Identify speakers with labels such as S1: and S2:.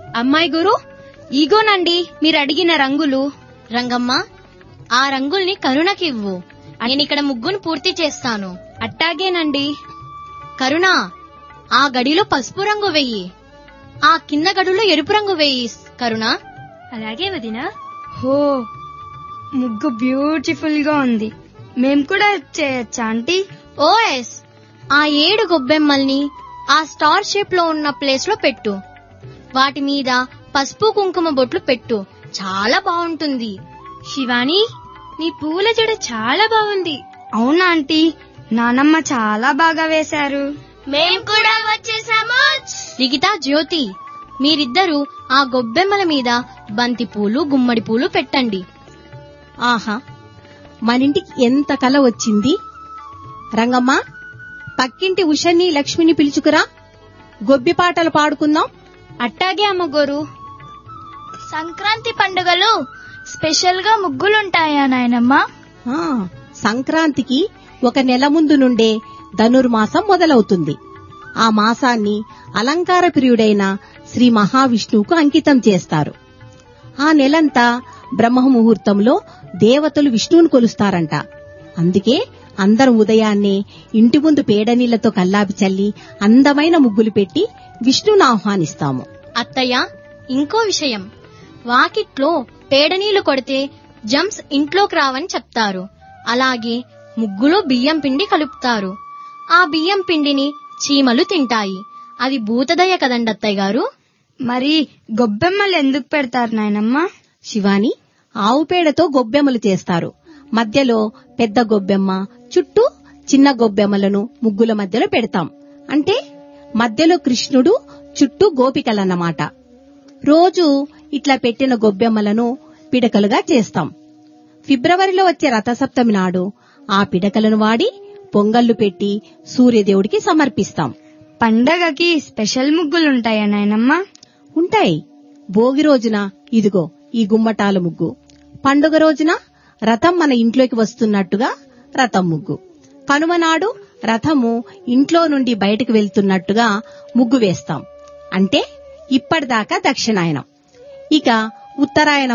S1: అమ్మాయి గురు ఇగోనండి మీరు అడిగిన రంగులు
S2: రంగమ్మ ఆ రంగుల్ని కరుణకివ్వు నేను ఇక్కడ ముగ్గును పూర్తి చేస్తాను
S1: అట్టాగేనండి
S2: కరుణ ఆ గడిలో పసుపు రంగు వెయ్యి ఆ కింద గడులో ఎరుపు రంగు వెయ్యి కరుణ
S1: అలాగే వదినా
S3: హో ముగ్గు బ్యూటిఫుల్ గా ఉంది మేం కూడా చేయొచ్చా ఆంటీ
S2: ఓఎస్ ఆ ఏడు గొబ్బెమ్మల్ని ఆ స్టార్ షేప్ లో ఉన్న ప్లేస్ లో పెట్టు వాటి మీద పసుపు కుంకుమ బొట్లు పెట్టు చాలా బాగుంటుంది
S1: శివాని నీ పూల జడ చాలా బాగుంది
S3: అవునా ఆంటీ నానమ్మ చాలా బాగా వేశారు
S2: మేం కూడా వచ్చేసాము లిఖిత జ్యోతి మీరిద్దరూ ఆ గొబ్బెమ్మల మీద బంతి పూలు గుమ్మడి పూలు పెట్టండి
S4: ఆహా మనింటికి ఎంత కల వచ్చింది రంగమ్మ పక్కింటి ఉషని లక్ష్మిని పిలుచుకురా గొబ్బి పాటలు పాడుకుందాం
S1: అట్టాగే అమ్మగోరు
S5: సంక్రాంతి పండుగలు స్పెషల్ గా ముగ్గులుంటాయా నాయనమ్మ
S4: ఆ, సంక్రాంతికి ఒక నెల ముందు నుండే ధనుర్మాసం మొదలవుతుంది ఆ మాసాన్ని అలంకార ప్రియుడైన శ్రీ మహావిష్ణువుకు అంకితం చేస్తారు ఆ నెలంతా బ్రహ్మ ముహూర్తంలో దేవతలు విష్ణువును కొలుస్తారంట అందుకే అందరం ఉదయాన్నే ఇంటి ముందు పేడనీళ్లతో కల్లాపి చల్లి అందమైన ముగ్గులు పెట్టి విష్ణువును ఆహ్వానిస్తాము
S2: అత్తయ్య ఇంకో విషయం వాకిట్లో పేడనీళ్లు కొడితే జమ్స్ ఇంట్లోకి రావని చెప్తారు అలాగే ముగ్గులో బియ్యం పిండి కలుపుతారు ఆ బియ్యం పిండిని చీమలు తింటాయి అది భూతదయ కదండి అత్తయ్య గారు
S3: మరి గొబ్బెమ్మలు ఎందుకు పెడతారు నాయనమ్మ
S4: శివాని ఆవు పేడతో గొబ్బెమ్మలు చేస్తారు మధ్యలో పెద్ద గొబ్బెమ్మ చుట్టూ చిన్న గొబ్బెమ్మలను ముగ్గుల మధ్యలో పెడతాం అంటే మధ్యలో కృష్ణుడు చుట్టూ గోపికలన్నమాట రోజు ఇట్లా పెట్టిన గొబ్బెమ్మలను పిడకలుగా చేస్తాం ఫిబ్రవరిలో వచ్చే రథసప్తమి నాడు ఆ పిడకలను వాడి పొంగళ్లు పెట్టి సూర్యదేవుడికి సమర్పిస్తాం
S3: పండగకి స్పెషల్ ముగ్గులుంటాయా నాయనమ్మ
S4: ఉంటాయి భోగి రోజున ఇదిగో ఈ గుమ్మటాల ముగ్గు పండుగ రోజున రథం మన ఇంట్లోకి వస్తున్నట్టుగా రథం ముగ్గు కనుమ నాడు రథము ఇంట్లో నుండి బయటకు వెళ్తున్నట్టుగా ముగ్గు వేస్తాం అంటే ఇప్పటిదాకా దక్షిణాయనం ఇక ఉత్తరాయణం